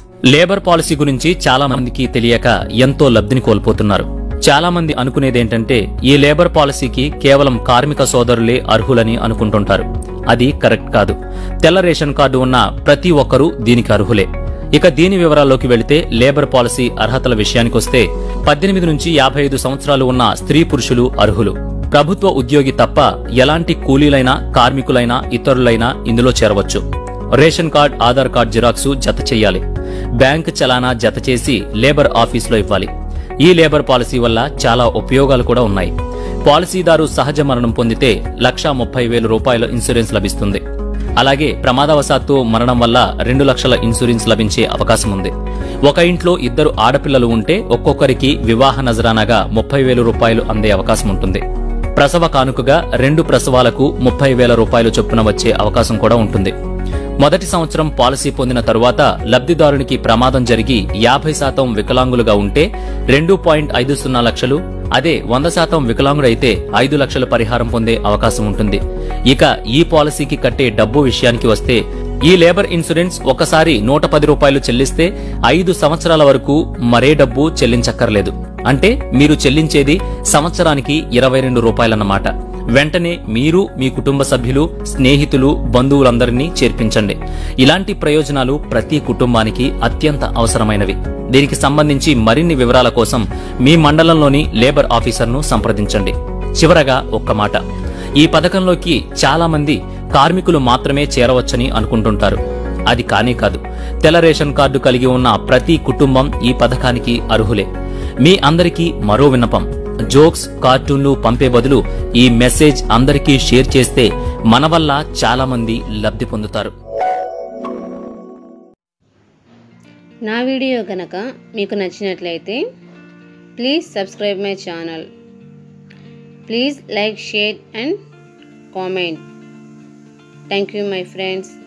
labour policy గురించి చాలా మందికి తెలియక ఎంతో లబ్ధిని కోల్పోతున్నారు చాలా మంది అనుకునేదేంటంటే ఈ లేబర్ పాలసీకి కేవలం కార్మిక సోదరులే అర్హులని అనుకుంటుంటారు అది కరెక్ట్ కాదు తెల్ల రేషన్ కార్డు ఉన్న ప్రతి ఒక్కరూ దీనికి అర్హులే ఇక దీని వివరాల్లోకి వెళితే లేబర్ పాలసీ అర్హతల విషయానికొస్తే పద్దెనిమిది నుంచి యాభై ఐదు సంవత్సరాలు ఉన్న స్త్రీ పురుషులు అర్హులు ప్రభుత్వ ఉద్యోగి తప్ప ఎలాంటి కూలీలైనా కార్మికులైనా ఇతరులైనా ఇందులో చేరవచ్చు ration card Aadhaar card xerox జత చేయాలి బ్యాంక్ చలానా జత చేసి లేబర్ ఆఫీసులో ఇవ్వాలి ఈ లేబర్ పాలసీ వల్ల చాలా ఉపయోగాలు కూడా ఉన్నాయి పాలసీదారు సహజ మరణం పొందితే లక్షా ముప్పై వేలు రూపాయల ఇన్సూరెన్స్ లభిస్తుంది అలాగే ప్రమాదవశాత్తు మరణం వల్ల రెండు లక్షల ఇన్సూరెన్స్ లభించే అవకాశం ఉంది ఒక ఇంట్లో ఇద్దరు ఆడపిల్లలు ఉంటే ఒక్కొక్కరికి వివాహ నజరానాగా ముప్పై వేలు రూపాయలు అందే అవకాశం ఉంటుంది ప్రసవ కానుకగా రెండు ప్రసవాలకు ముప్పై వేల రూపాయలు చొప్పున వచ్చే అవకాశం కూడా ఉంటుంది మొదటి సంవత్సరం పాలసీ పొందిన తరువాత లబ్ధిదారునికి ప్రమాదం జరిగి యాభై శాతం వికలాంగులుగా ఉంటే రెండు పాయింట్ ఐదు సున్నా లక్షలు అదే వంద శాతం వికలాంగుడైతే ఐదు లక్షల పరిహారం పొందే అవకాశం ఉంటుంది ఇక ఈ పాలసీకి కట్టే డబ్బు విషయానికి వస్తే ఈ లేబర్ ఇన్సూరెన్స్ ఒకసారి నూట పది రూపాయలు చెల్లిస్తే ఐదు సంవత్సరాల వరకు మరే డబ్బు చెల్లించక్కర్లేదు అంటే మీరు చెల్లించేది సంవత్సరానికి ఇరవై రెండు రూపాయలన్నమాట వెంటనే మీరు మీ కుటుంబ సభ్యులు స్నేహితులు బంధువులందరినీ చేర్పించండి ఇలాంటి ప్రయోజనాలు ప్రతి కుటుంబానికి అత్యంత అవసరమైనవి దీనికి సంబంధించి మరిన్ని వివరాల కోసం మీ మండలంలోని లేబర్ ఆఫీసర్ను సంప్రదించండి చివరగా ఒక్క మాట ఈ పథకంలోకి చాలా మంది కార్మికులు మాత్రమే చేరవచ్చని అనుకుంటుంటారు అది కానే కాదు తెల్ల రేషన్ కార్డు కలిగి ఉన్న ప్రతి కుటుంబం ఈ పథకానికి అర్హులే మీ అందరికీ మరో విన్నపం జోక్స్ కార్టూన్లు పంపే బదులు ఈ మెసేజ్ అందరికీ షేర్ చేస్తే మన వల్ల చాలా మంది లబ్ధి పొందుతారు నా వీడియో కనుక మీకు నచ్చినట్లయితే please subscribe my channel please like share and comment thank you my friends